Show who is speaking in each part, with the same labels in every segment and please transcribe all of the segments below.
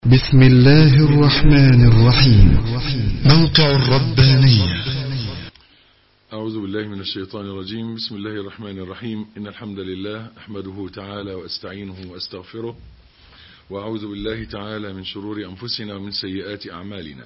Speaker 1: بسم الله الرحمن الرحيم موقع الربانية
Speaker 2: أعوذ بالله من الشيطان الرجيم بسم الله الرحمن الرحيم إن الحمد لله أحمده تعالى وأستعينه وأستغفره وأعوذ بالله تعالى من شرور أنفسنا ومن سيئات أعمالنا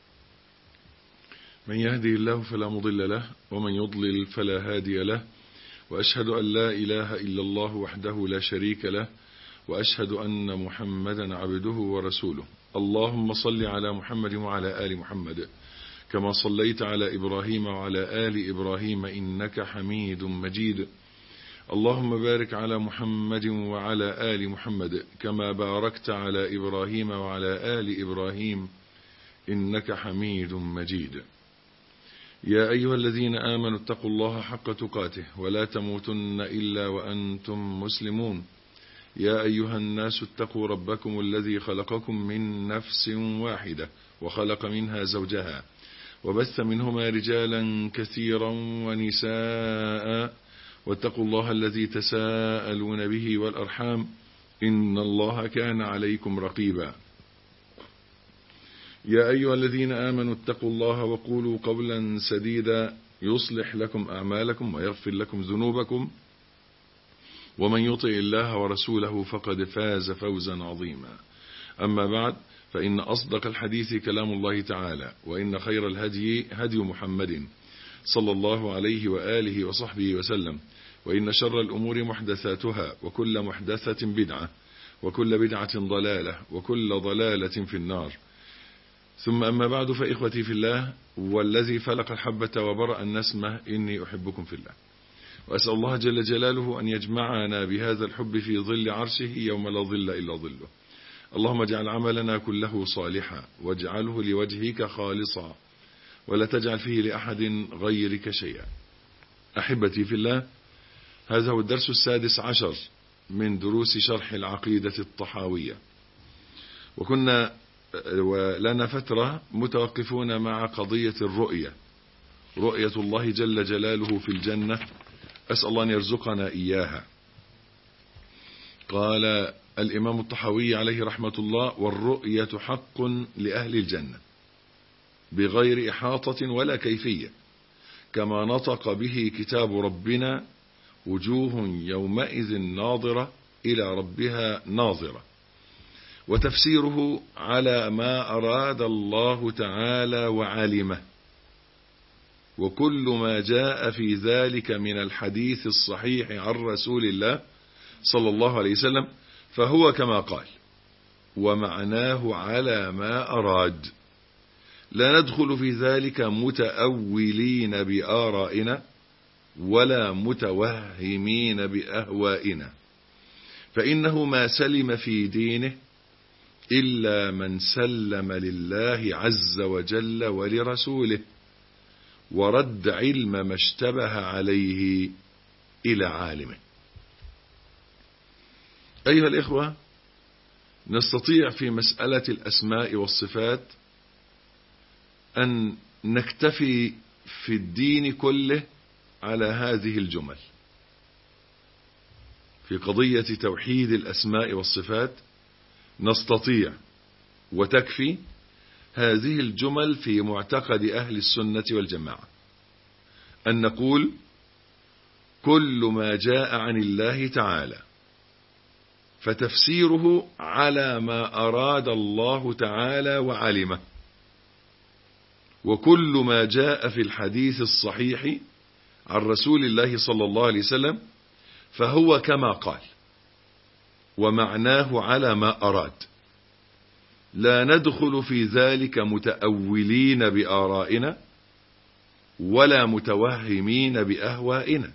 Speaker 2: من يهدي الله فلا مضل له ومن يضلل فلا هادي له وأشهد أن لا إله إلا الله وحده لا شريك له وأشهد أن محمدا عبده ورسوله اللهم صل على محمد وعلى آل محمد كما صليت على إبراهيم وعلى آل إبراهيم إنك حميد مجيد اللهم بارك على محمد وعلى آل محمد كما باركت على إبراهيم وعلى آل إبراهيم إنك حميد مجيد يا أيها الذين آمنوا اتقوا الله حق تقاته ولا تموتن إلا وأنتم مسلمون يا أيها الناس اتقوا ربكم الذي خلقكم من نفس واحدة وخلق منها زوجها وبث منهما رجالا كثيرا ونساء واتقوا الله الذي تساءلون به والأرحام إن الله كان عليكم رقيبا يا أيها الذين آمنوا اتقوا الله وقولوا قولا سديدا يصلح لكم أعمالكم ويغفر لكم ذنوبكم ومن يطع الله ورسوله فقد فاز فوزا عظيما أما بعد فإن أصدق الحديث كلام الله تعالى وإن خير الهدي هدي محمد صلى الله عليه وآله وصحبه وسلم وإن شر الأمور محدثاتها وكل محدثة بدعة وكل بدعة ضلالة وكل ضلالة في النار ثم أما بعد فإخوتي في الله والذي فلق الحبة وبرأ النسمة إني أحبكم في الله وأسأل الله جل جلاله أن يجمعنا بهذا الحب في ظل عرشه يوم لا ظل إلا ظله اللهم اجعل عملنا كله صالحا واجعله لوجهك خالصا ولا تجعل فيه لأحد غيرك شيئا أحبتي في الله هذا هو الدرس السادس عشر من دروس شرح العقيدة الطحاوية وكنا ولنا فترة متوقفون مع قضية الرؤية رؤية الله جل جلاله في الجنة أسأل الله أن يرزقنا إياها قال الإمام الطحاوي عليه رحمة الله والرؤية حق لأهل الجنة بغير إحاطة ولا كيفية كما نطق به كتاب ربنا وجوه يومئذ ناظرة إلى ربها ناظرة وتفسيره على ما أراد الله تعالى وعلمه وكل ما جاء في ذلك من الحديث الصحيح عن رسول الله صلى الله عليه وسلم فهو كما قال ومعناه على ما أراد لا ندخل في ذلك متأولين بآرائنا ولا متوهمين بأهوائنا فإنه ما سلم في دينه إلا من سلم لله عز وجل ولرسوله ورد علم ما اشتبه عليه إلى عالمه أيها الإخوة نستطيع في مسألة الأسماء والصفات أن نكتفي في الدين كله على هذه الجمل في قضية توحيد الأسماء والصفات نستطيع وتكفي هذه الجمل في معتقد أهل السنة والجماعة أن نقول كل ما جاء عن الله تعالى فتفسيره على ما أراد الله تعالى وعلمه وكل ما جاء في الحديث الصحيح عن رسول الله صلى الله عليه وسلم فهو كما قال ومعناه على ما أراد لا ندخل في ذلك متأولين بآرائنا ولا متوهمين بأهوائنا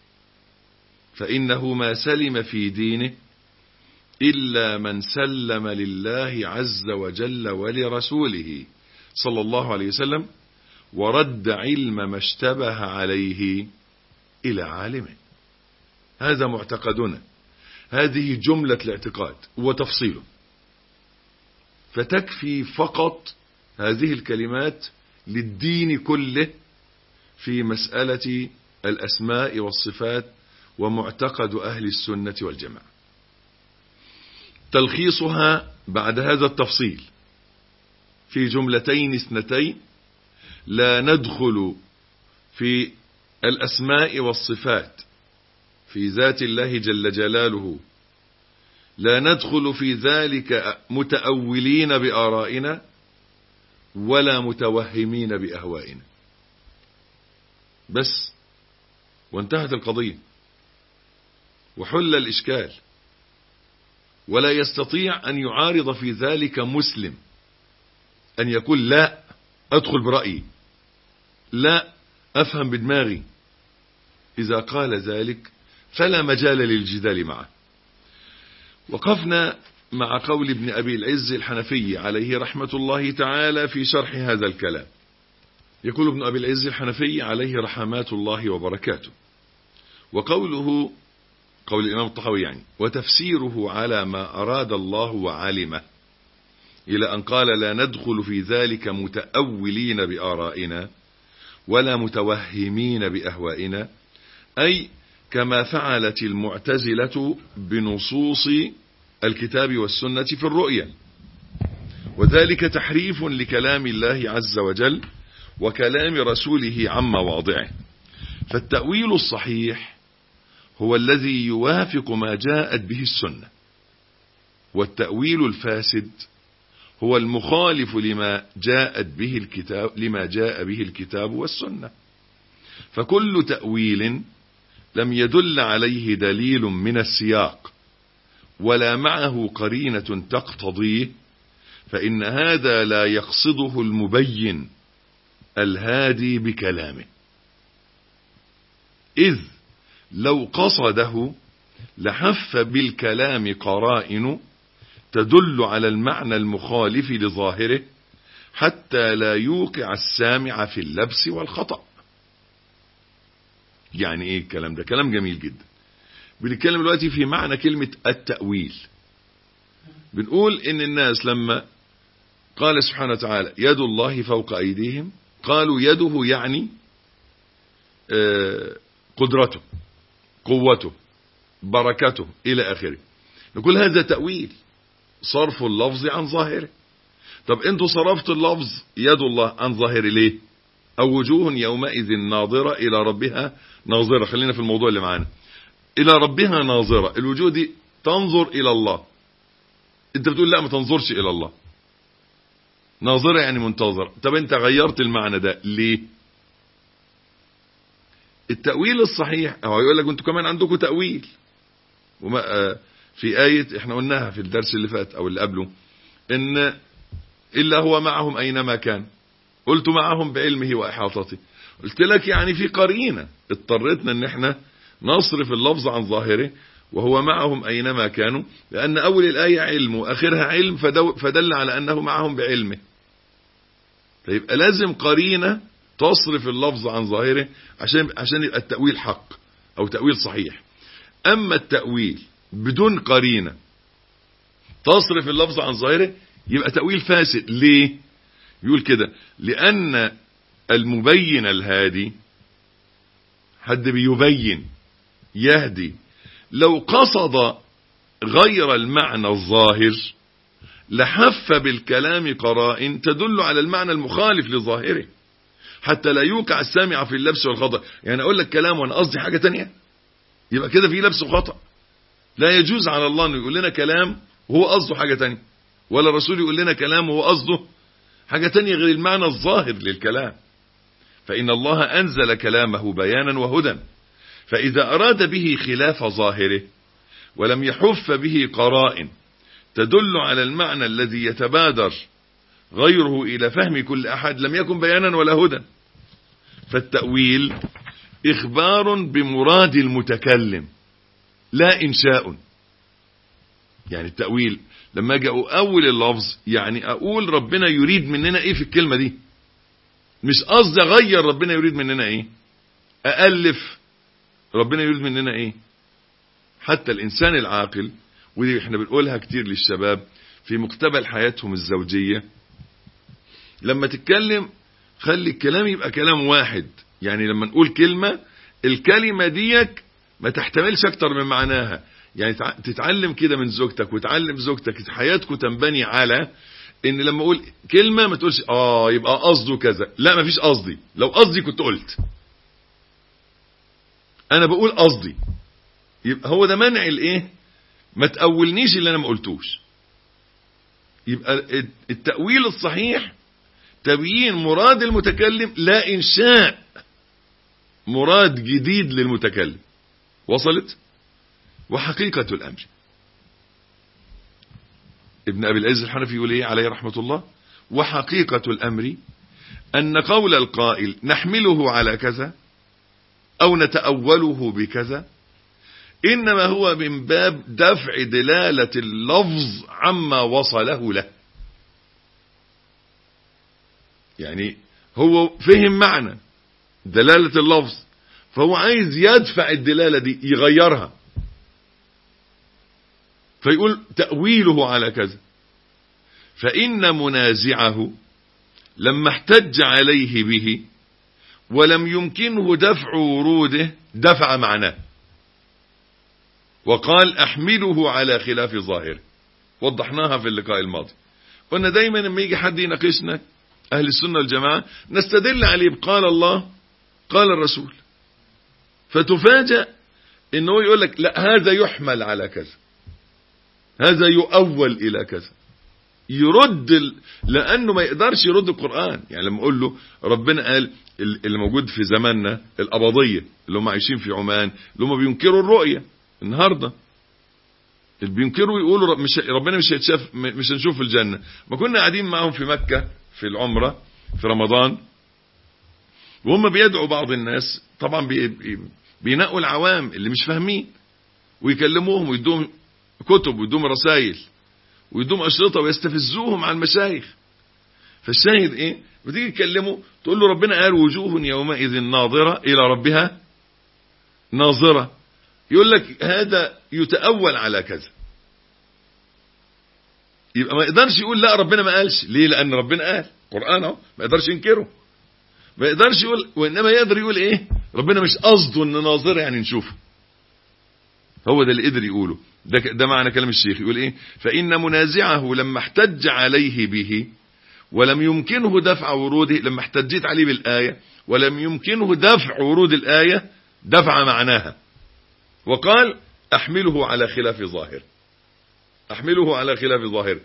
Speaker 2: فإنه ما سلم في دينه إلا من سلم لله عز وجل ولرسوله صلى الله عليه وسلم ورد علم ما اشتبه عليه إلى عالمه هذا معتقدنا هذه جملة الاعتقاد وتفصيله فتكفي فقط هذه الكلمات للدين كله في مسألة الأسماء والصفات ومعتقد أهل السنة والجماعة تلخيصها بعد هذا التفصيل في جملتين اثنتين لا ندخل في الأسماء والصفات في ذات الله جل جلاله لا ندخل في ذلك متأولين بآرائنا ولا متوهمين بأهوائنا بس وانتهت القضية وحل الإشكال ولا يستطيع أن يعارض في ذلك مسلم أن يقول لا أدخل برأيي لا أفهم بدماغي إذا قال ذلك فلا مجال للجدال معه وقفنا مع قول ابن أبي العز الحنفي عليه رحمة الله تعالى في شرح هذا الكلام يقول ابن أبي العز الحنفي عليه رحمات الله وبركاته وقوله قول الإمام الطحاوي يعني وتفسيره على ما أراد الله وعلمه إلى أن قال لا ندخل في ذلك متأولين بآرائنا ولا متوهمين بأهوائنا أي كما فعلت المعتزلة بنصوص الكتاب والسنة في الرؤية وذلك تحريف لكلام الله عز وجل وكلام رسوله عن مواضعه فالتأويل الصحيح هو الذي يوافق ما جاءت به السنة والتأويل الفاسد هو المخالف لما جاءت به الكتاب لما جاء به الكتاب والسنة فكل تأويل لم يدل عليه دليل من السياق ولا معه قرينة تقتضيه فإن هذا لا يقصده المبين الهادي بكلامه إذ لو قصده لحف بالكلام قرائن تدل على المعنى المخالف لظاهره حتى لا يوقع السامع في اللبس والخطأ يعني ايه الكلام ده كلام جميل جدا بنتكلم دلوقتي في معنى كلمة التأويل بنقول ان الناس لما قال سبحانه وتعالى يد الله فوق ايديهم قالوا يده يعني قدرته قوته بركته الى اخره نقول هذا تأويل صرف اللفظ عن ظاهره طب انتوا صرفتوا اللفظ يد الله عن ظاهره ليه او وجوه يومئذ ناظرة الى ربها ناظرة خلينا في الموضوع اللي معانا الى ربها ناظرة الوجوه دي تنظر الى الله انت بتقول لا ما تنظرش الى الله ناظرة يعني منتظرة طب انت غيرت المعنى ده ليه التأويل الصحيح هو يقول لك انتوا كمان عندكم تأويل وما في آية احنا قلناها في الدرس اللي فات او اللي قبله ان إلا هو معهم أينما كان قلت معهم بعلمه وإحاطته قلت لك يعني في قرينة اضطرتنا ان احنا نصرف اللفظ عن ظاهره وهو معهم أينما كانوا لأن أول الآية علم وآخرها علم فدل على أنه معهم بعلمه فيبقى لازم قرينة تصرف اللفظ عن ظاهره عشان عشان يبقى التأويل حق أو تأويل صحيح أما التأويل بدون قرينة تصرف اللفظ عن ظاهره يبقى تأويل فاسد ليه يقول كده لأن المبين الهادي حد بيبين يهدي لو قصد غير المعنى الظاهر لحف بالكلام قرائن تدل على المعنى المخالف لظاهره حتى لا يوقع السامع في اللبس والخطأ يعني اقول لك كلام وانا قصدي حاجة تانية يبقى كده في لبس وخطأ لا يجوز على الله انه يقول لنا كلام وهو قصده حاجة تانية ولا الرسول يقول لنا كلام وهو قصده حاجة تانية غير المعنى الظاهر للكلام فإن الله أنزل كلامه بيانا وهدى فإذا أراد به خلاف ظاهره ولم يحف به قرائن تدل على المعنى الذي يتبادر غيره إلى فهم كل أحد لم يكن بيانا ولا هدى فالتأويل إخبار بمراد المتكلم لا إنشاء يعني التأويل لما أجي أقول اللفظ يعني أقول ربنا يريد مننا إيه في الكلمة دي مش قصدي أغير ربنا يريد مننا إيه أألف ربنا يريد مننا إيه حتى الإنسان العاقل ودي احنا بنقولها كتير للشباب في مقتبل حياتهم الزوجية لما تتكلم خلي الكلام يبقى كلام واحد يعني لما نقول كلمة الكلمة ديك ما تحتملش اكتر من معناها يعني تتعلم كده من زوجتك وتعلم زوجتك حياتكم تنبني على ان لما اقول كلمة ما تقولش اه يبقى قصده كذا لا ما فيش قصدي لو قصدي كنت قلت انا بقول قصدي يبقى هو ده منع الايه ما تأولنيش اللي انا ما قلتوش يبقى التأويل الصحيح تبيين مراد المتكلم لا انشاء مراد جديد للمتكلم وصلت وحقيقة الامر ابن ابي العز الحنفي يقول ايه عليه رحمة الله وحقيقة الامر ان قول القائل نحمله على كذا او نتأوله بكذا انما هو من باب دفع دلالة اللفظ عما وصله له يعني هو فهم معنى دلالة اللفظ فهو عايز يدفع الدلالة دي يغيرها فيقول تأويله على كذا فإن منازعه لما احتج عليه به ولم يمكنه دفع وروده دفع معناه وقال احمله على خلاف ظاهره وضحناها في اللقاء الماضي قلنا دايما لما يجي حد يناقشنا اهل السنة والجماعة نستدل عليه بقال الله قال الرسول فتفاجأ انه يقول لك لا هذا يحمل على كذا هذا يؤول الى كذا يرد ال... لانه ما يقدرش يرد القرآن يعني لما اقول له ربنا قال اللي موجود في زماننا القبضية اللي هم عايشين في عمان اللي هم بينكروا الرؤية النهاردة اللي بينكروا يقولوا مش ربنا مش هيتشاف مش هنشوف في الجنة ما كنا قاعدين معهم في مكة في العمرة في رمضان وهم بيدعوا بعض الناس طبعا بي بينقوا العوام اللي مش فاهمين ويكلموهم ويدوهم كتب ويدوهم رسائل ويدوهم أشرطة ويستفزوهم عن المشايخ فالشاهد ايه بتيجي تكلمه تقول له ربنا قال وجوه يومئذ ناظرة الى ربها ناظرة يقول لك هذا يتأول على كذا يبقى ما يقدرش يقول لا ربنا ما قالش ليه لان ربنا قال قرآن اهو ما يقدرش ينكره ما يقدرش يقول وانما يقدر يقول ايه ربنا مش قصده ان ناظرة يعني نشوفه هو ده اللي قدر يقوله ده, ده معنى كلام الشيخ يقول ايه فإن منازعه لما احتج عليه به ولم يمكنه دفع وروده لما احتجيت عليه بالآية ولم يمكنه دفع ورود الآية دفع معناها وقال احمله على خلاف ظاهر احمله على خلاف ظاهر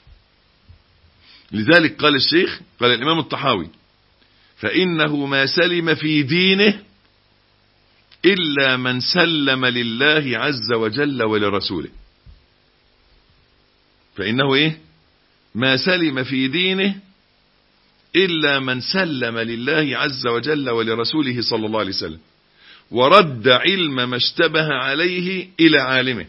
Speaker 2: لذلك قال الشيخ قال الامام الطحاوي فانه ما سلم في دينه الا من سلم لله عز وجل ولرسوله فانه ايه ما سلم في دينه إلا من سلم لله عز وجل ولرسوله صلى الله عليه وسلم ورد علم ما اشتبه عليه إلى عالمه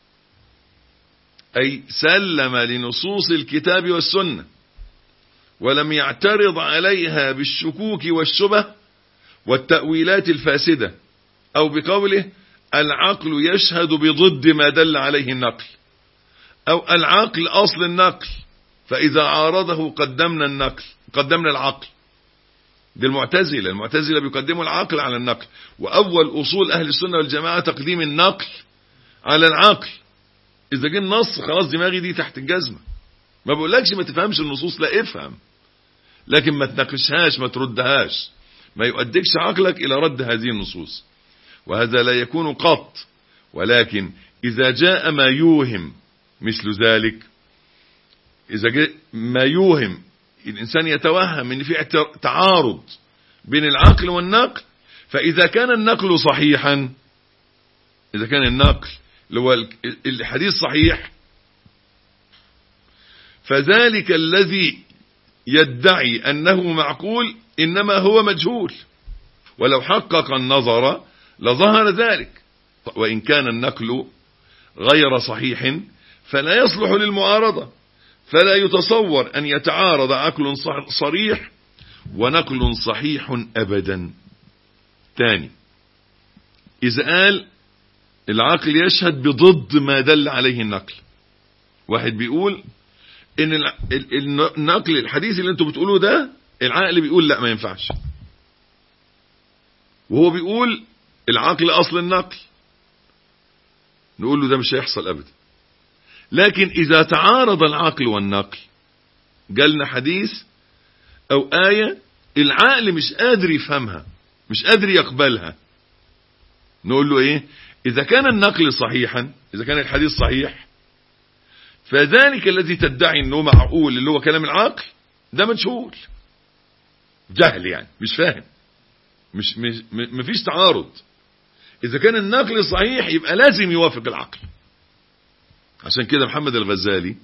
Speaker 2: أي سلم لنصوص الكتاب والسنة ولم يعترض عليها بالشكوك والشبه والتأويلات الفاسدة أو بقوله العقل يشهد بضد ما دل عليه النقل أو العقل أصل النقل فإذا عارضه قدمنا النقل قدمنا العقل دي المعتزلة المعتزلة بيقدموا العقل على النقل وأول أصول أهل السنة والجماعة تقديم النقل على العقل إذا جه النص خلاص دماغي دي تحت الجزمة ما بقولكش ما تفهمش النصوص لا افهم لكن ما تناقشهاش ما تردهاش ما يؤدكش عقلك إلى رد هذه النصوص وهذا لا يكون قط ولكن إذا جاء ما يوهم مثل ذلك إذا جاء ما يوهم الإنسان يتوهم أن في تعارض بين العقل والنقل فإذا كان النقل صحيحا إذا كان النقل اللي هو الحديث صحيح فذلك الذي يدعي أنه معقول إنما هو مجهول ولو حقق النظر لظهر ذلك وإن كان النقل غير صحيح فلا يصلح للمعارضة فلا يتصور أن يتعارض عقل صريح ونقل صحيح أبدا تاني إذا قال العقل يشهد بضد ما دل عليه النقل واحد بيقول ان النقل الحديث اللي انتوا بتقولوه ده العقل بيقول لا ما ينفعش وهو بيقول العقل اصل النقل نقول له ده مش هيحصل ابدا لكن اذا تعارض العقل والنقل جالنا حديث او آية العقل مش قادر يفهمها مش قادر يقبلها نقول له ايه اذا كان النقل صحيحا اذا كان الحديث صحيح فذلك الذي تدعي انه معقول اللي هو كلام العقل ده مجهول جهل يعني مش فاهم مش مش مفيش تعارض اذا كان النقل صحيح يبقى لازم يوافق العقل عشان كده محمد الغزالي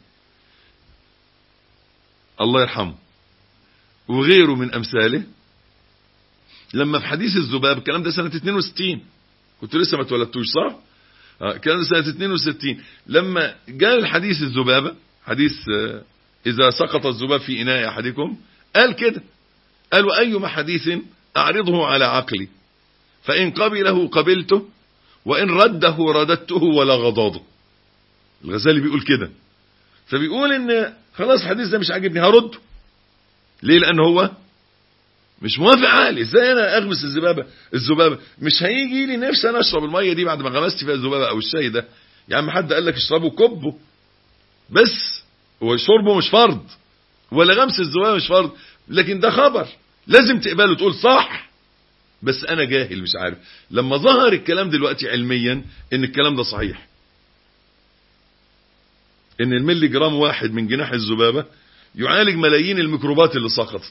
Speaker 2: الله يرحمه وغيره من امثاله لما في حديث الذباب الكلام ده سنة 62 كنت لسه ما اتولدتوش صح آه كان سنة 62 لما جاء الحديث الذبابة حديث آه إذا سقط الذباب في إناء أحدكم قال كده قال وأيما حديث أعرضه على عقلي فإن قبله قبلته وإن رده رددته ولا غضاضه الغزالي بيقول كده فبيقول ان خلاص الحديث ده مش عاجبني هرده ليه لان هو مش موافق عقلي ازاي انا اغمس الذبابه الذبابه مش هيجي لي نفسي انا اشرب الميه دي بعد ما غمست فيها الذبابه او الشاي ده يا عم حد قال لك اشربه كبه بس هو شربه مش فرض ولا غمس الذبابه مش فرض لكن ده خبر لازم تقبله تقول صح بس انا جاهل مش عارف لما ظهر الكلام دلوقتي علميا ان الكلام ده صحيح ان الملي جرام واحد من جناح الذبابة يعالج ملايين الميكروبات اللي سقطت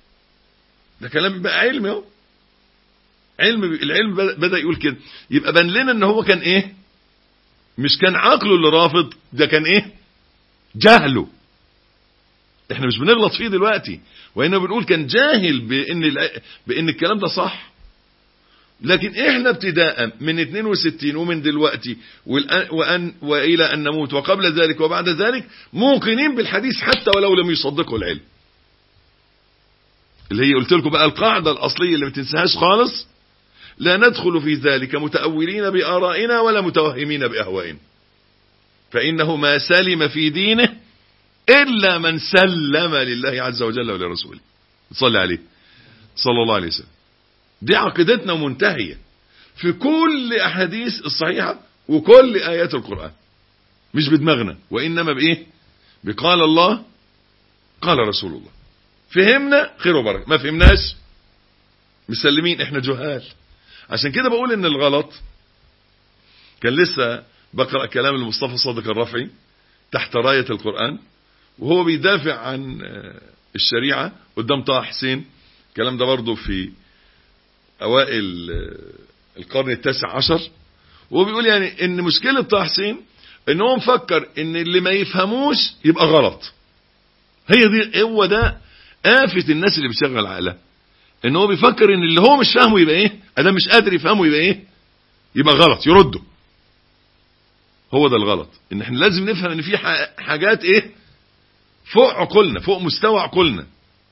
Speaker 2: ده كلام بقى علمي اهو علم العلم بدأ يقول كده يبقى بان لنا ان هو كان ايه مش كان عقله اللي رافض ده كان ايه جهله احنا مش بنغلط فيه دلوقتي وانه بنقول كان جاهل بان بان الكلام ده صح لكن احنا ابتداء من 62 ومن دلوقتي وأن والى ان نموت وقبل ذلك وبعد ذلك موقنين بالحديث حتى ولو لم يصدقه العلم اللي هي قلت لكم بقى القاعده الاصليه اللي ما تنساهاش خالص لا ندخل في ذلك متأولين بآرائنا ولا متوهمين بأهوائنا فإنه ما سلم في دينه إلا من سلم لله عز وجل ولرسوله صلى عليه صلى الله عليه وسلم دي عقيدتنا منتهية في كل أحاديث الصحيحة وكل آيات القرآن مش بدماغنا وإنما بإيه بقال الله قال رسول الله فهمنا خير وبركة ما فهمناش مسلمين احنا جهال عشان كده بقول ان الغلط كان لسه بقرأ كلام المصطفى صادق الرفعي تحت راية القرآن وهو بيدافع عن الشريعة قدام طه حسين الكلام ده برضه في اوائل القرن التاسع عشر وهو بيقول يعني ان مشكلة طه حسين ان هو مفكر ان اللي ما يفهموش يبقى غلط هي دي هو ده آفة الناس اللي بتشغل عقلها ان هو بيفكر ان اللي هو مش فاهمه يبقى ايه ادام مش قادر يفهمه يبقى ايه يبقى غلط يرده هو ده الغلط ان احنا لازم نفهم ان في حاجات ايه فوق عقولنا فوق مستوى عقولنا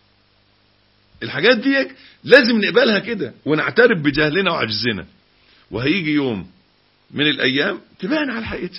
Speaker 2: الحاجات دي لازم نقبلها كده ونعترف بجهلنا وعجزنا وهيجي يوم من الايام تبان على حقيقتها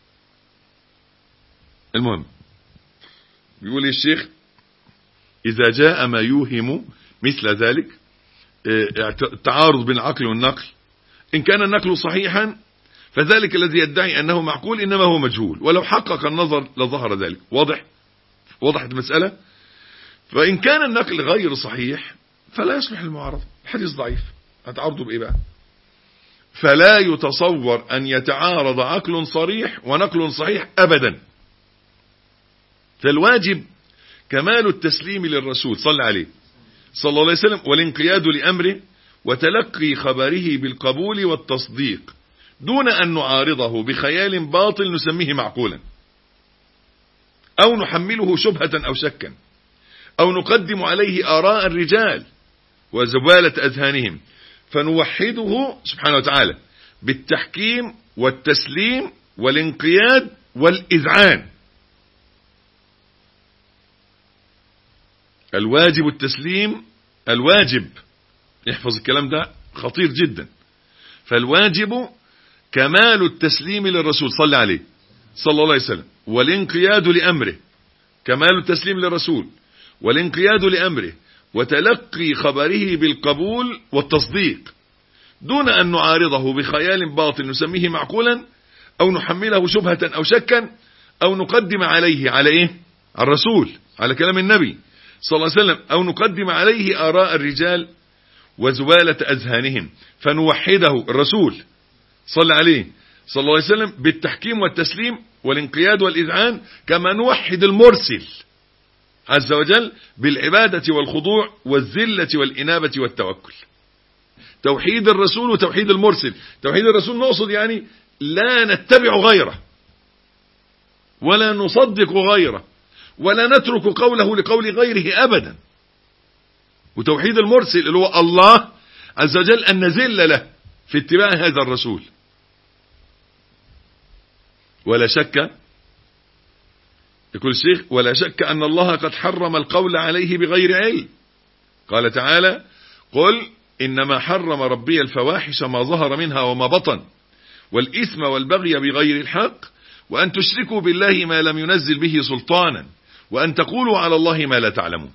Speaker 2: المهم بيقول الشيخ اذا جاء ما يوهم مثل ذلك التعارض بين العقل والنقل إن كان النقل صحيحا فذلك الذي يدعي أنه معقول إنما هو مجهول ولو حقق النظر لظهر ذلك واضح وضحت المسألة فإن كان النقل غير صحيح فلا يصلح المعارضة الحديث ضعيف هتعارضه بإيه بقى فلا يتصور أن يتعارض عقل صريح ونقل صحيح أبدا فالواجب كمال التسليم للرسول صلى عليه صلى الله عليه وسلم والانقياد لأمره وتلقي خبره بالقبول والتصديق دون أن نعارضه بخيال باطل نسميه معقولا أو نحمله شبهة أو شكا أو نقدم عليه آراء الرجال وزبالة أذهانهم فنوحده سبحانه وتعالى بالتحكيم والتسليم والانقياد والإذعان الواجب التسليم الواجب احفظ الكلام ده خطير جدا فالواجب كمال التسليم للرسول صلى عليه صلى الله عليه وسلم والانقياد لأمره كمال التسليم للرسول والانقياد لأمره وتلقي خبره بالقبول والتصديق دون أن نعارضه بخيال باطل نسميه معقولا أو نحمله شبهة أو شكا أو نقدم عليه على إيه على الرسول على كلام النبي صلى الله عليه وسلم أو نقدم عليه آراء الرجال وزبالة أذهانهم فنوحده الرسول صلى عليه صلى الله عليه وسلم بالتحكيم والتسليم والانقياد والإذعان كما نوحد المرسل عز وجل بالعبادة والخضوع والذلة والإنابة والتوكل توحيد الرسول وتوحيد المرسل توحيد الرسول نقصد يعني لا نتبع غيره ولا نصدق غيره ولا نترك قوله لقول غيره أبدا وتوحيد المرسل اللي هو الله عز وجل أن نزل له في اتباع هذا الرسول ولا شك يقول الشيخ ولا شك أن الله قد حرم القول عليه بغير علم قال تعالى قل إنما حرم ربي الفواحش ما ظهر منها وما بطن والإثم والبغي بغير الحق وأن تشركوا بالله ما لم ينزل به سلطانا وأن تقولوا على الله ما لا تعلمون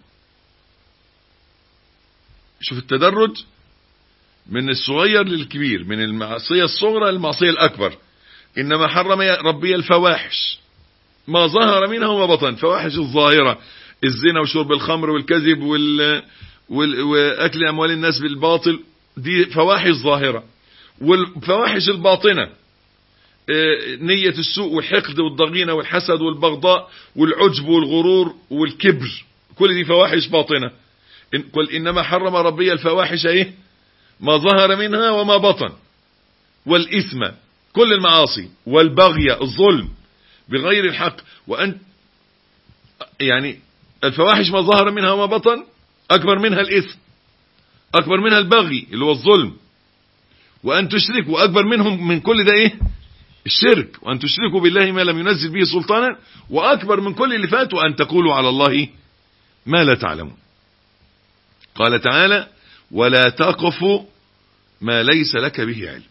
Speaker 2: شوف التدرج من الصغير للكبير من المعصية الصغرى للمعصية الأكبر إنما حرم ربي الفواحش ما ظهر منها وما بطن فواحش الظاهرة الزنا وشرب الخمر والكذب وال... وال... وأكل أموال الناس بالباطل دي فواحش ظاهرة والفواحش الباطنة نية السوء والحقد والضغينة والحسد والبغضاء والعجب والغرور والكبر كل دي فواحش باطنة قل إنما حرم ربي الفواحش ايه ما ظهر منها وما بطن والإثم كل المعاصي والبغي الظلم بغير الحق وأن يعني الفواحش ما ظهر منها وما بطن أكبر منها الإثم أكبر منها البغي اللي هو الظلم وأن تشركوا أكبر منهم من كل ده إيه الشرك وأن تشركوا بالله ما لم ينزل به سلطانا وأكبر من كل اللي فات وأن تقولوا على الله ما لا تعلمون قال تعالى ولا تقف ما ليس لك به علم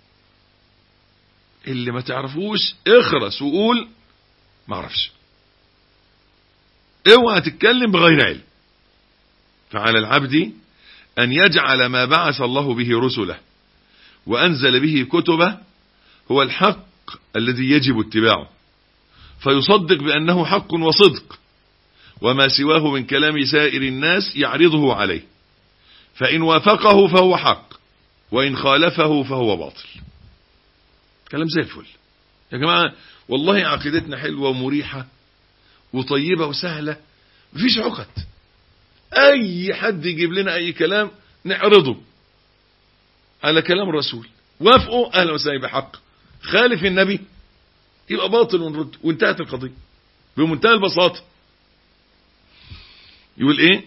Speaker 2: اللي ما تعرفوش اخرس وقول ما اعرفش اوعى تتكلم بغير علم فعلى العبد ان يجعل ما بعث الله به رسله وانزل به كتبه هو الحق الذي يجب اتباعه فيصدق بانه حق وصدق وما سواه من كلام سائر الناس يعرضه عليه فإن وافقه فهو حق وإن خالفه فهو باطل كلام زي الفل يا جماعة والله عقيدتنا حلوة ومريحة وطيبة وسهلة مفيش عقد أي حد يجيب لنا أي كلام نعرضه على كلام الرسول وافقوا أهلا وسهلا بحق خالف النبي يبقى باطل ونرد وانتهت القضية بمنتهى البساطة يقول ايه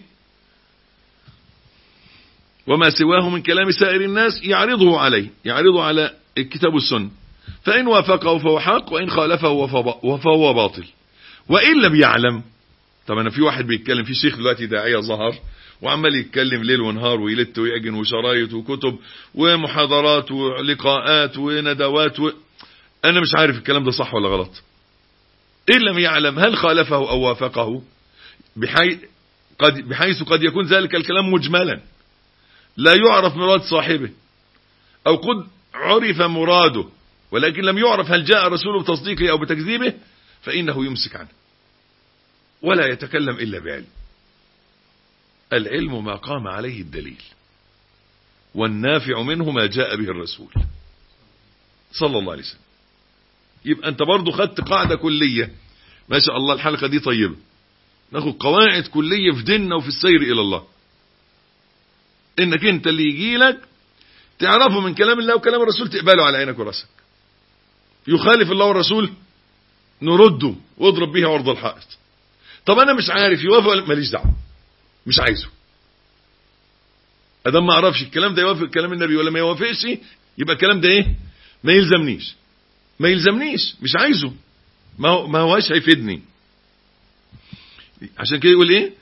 Speaker 2: وما سواه من كلام سائر الناس يعرضه عليه يعرضه على الكتاب والسنة فإن وافقه فهو حق وإن خالفه فهو باطل وإن لم يعلم طب أنا في واحد بيتكلم في شيخ دلوقتي داعية ظهر وعمال يتكلم ليل ونهار ويلت ويعجن وشرايط وكتب ومحاضرات ولقاءات وندوات و... أنا مش عارف الكلام ده صح ولا غلط إن لم يعلم هل خالفه أو وافقه بحيث قد بحيث قد يكون ذلك الكلام مجملا لا يعرف مراد صاحبه أو قد عرف مراده ولكن لم يعرف هل جاء رسوله بتصديقه أو بتكذيبه فإنه يمسك عنه ولا يتكلم إلا بعلم العلم ما قام عليه الدليل والنافع منه ما جاء به الرسول صلى الله عليه وسلم يبقى أنت برضو خدت قاعدة كلية ما شاء الله الحلقة دي طيبة ناخد قواعد كلية في ديننا وفي السير إلى الله انك انت اللي يجي لك تعرفه من كلام الله وكلام الرسول تقبله على عينك وراسك يخالف الله والرسول نرده واضرب بيها عرض الحائط طب انا مش عارف يوافق ماليش دعوه مش عايزه ادام ما اعرفش الكلام ده يوافق كلام النبي ولا ما يوافقش يبقى الكلام ده ايه ما يلزمنيش ما يلزمنيش مش عايزه ما هو ما هواش هيفيدني عشان كده يقول ايه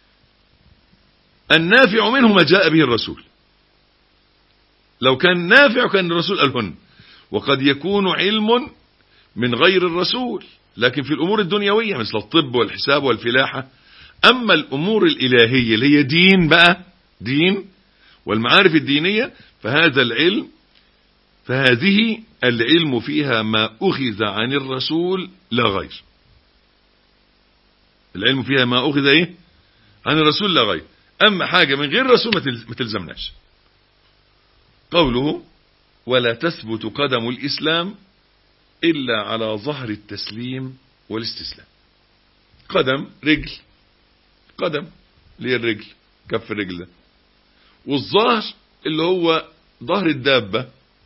Speaker 2: النافع منه ما جاء به الرسول لو كان نافع كان الرسول قالهن وقد يكون علم من غير الرسول لكن في الأمور الدنيوية مثل الطب والحساب والفلاحة أما الأمور الإلهية اللي هي دين بقى دين والمعارف الدينية فهذا العلم فهذه العلم فيها ما أخذ عن الرسول لا غير العلم فيها ما أخذ إيه عن الرسول لا غير أما حاجة من غير الرسول ما تلزمناش قوله ولا تثبت قدم الإسلام إلا على ظهر التسليم والاستسلام قدم رجل قدم اللي هي الرجل كف الرجل ده والظهر اللي هو ظهر الدابة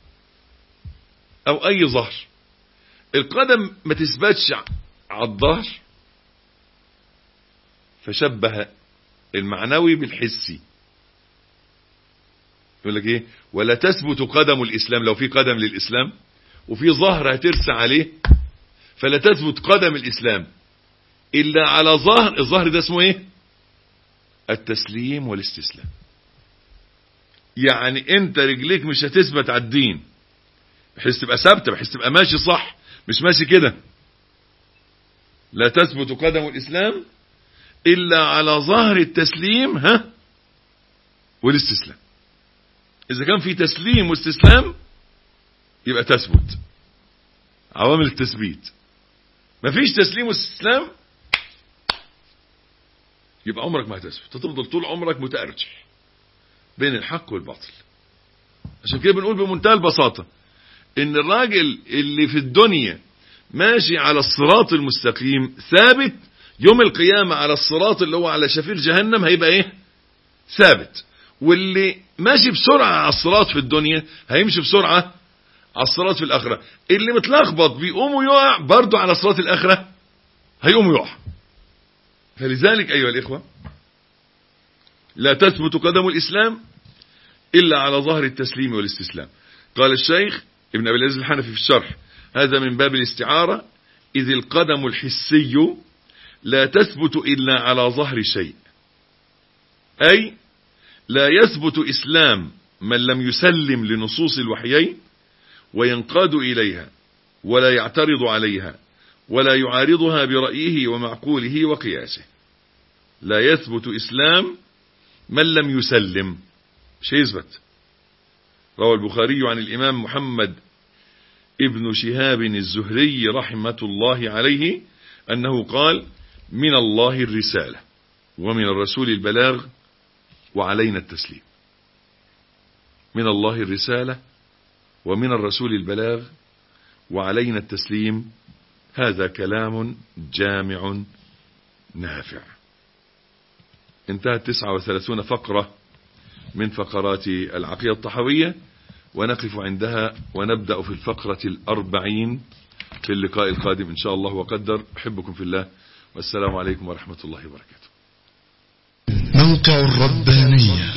Speaker 2: او اي ظهر القدم ما تثبتش على الظهر فشبه المعنوي بالحسي يقول لك ايه ولا تثبت قدم الاسلام لو في قدم للاسلام وفي ظهر هترسى عليه فلا تثبت قدم الاسلام الا على ظهر الظهر ده اسمه ايه التسليم والاستسلام يعني انت رجليك مش هتثبت على الدين بحيث تبقى ثابته بحيث تبقى ماشي صح مش ماشي كده لا تثبت قدم الاسلام الا على ظهر التسليم ها والاستسلام اذا كان في تسليم واستسلام يبقى تثبت عوامل التثبيت مفيش تسليم واستسلام يبقى عمرك ما هتثبت هتفضل طول عمرك متأرجح بين الحق والباطل عشان كده بنقول بمنتهى البساطة ان الراجل اللي في الدنيا ماشي على الصراط المستقيم ثابت يوم القيامة على الصراط اللي هو على شفير جهنم هيبقى ايه ثابت واللي ماشي بسرعة على الصراط في الدنيا هيمشي بسرعة على الصراط في الآخرة اللي متلخبط بيقوم ويقع برضه على صراط الآخرة هيقوم ويقع فلذلك أيها الإخوة لا تثبت قدم الإسلام إلا على ظهر التسليم والاستسلام قال الشيخ ابن أبي العزيز الحنفي في الشرح هذا من باب الاستعارة إذ القدم الحسي لا تثبت إلا على ظهر شيء أي لا يثبت إسلام من لم يسلم لنصوص الوحيين وينقاد إليها ولا يعترض عليها ولا يعارضها برأيه ومعقوله وقياسه لا يثبت إسلام من لم يسلم مش يثبت روى البخاري عن الإمام محمد ابن شهاب الزهري رحمة الله عليه أنه قال من الله الرسالة ومن الرسول البلاغ وعلينا التسليم من الله الرسالة ومن الرسول البلاغ وعلينا التسليم هذا كلام جامع نافع انتهت 39 فقرة من فقرات العقيدة الطحوية ونقف عندها ونبدأ في الفقرة الأربعين في اللقاء القادم إن شاء الله وقدر أحبكم في الله والسلام عليكم ورحمة الله وبركاته
Speaker 1: موقع الربانية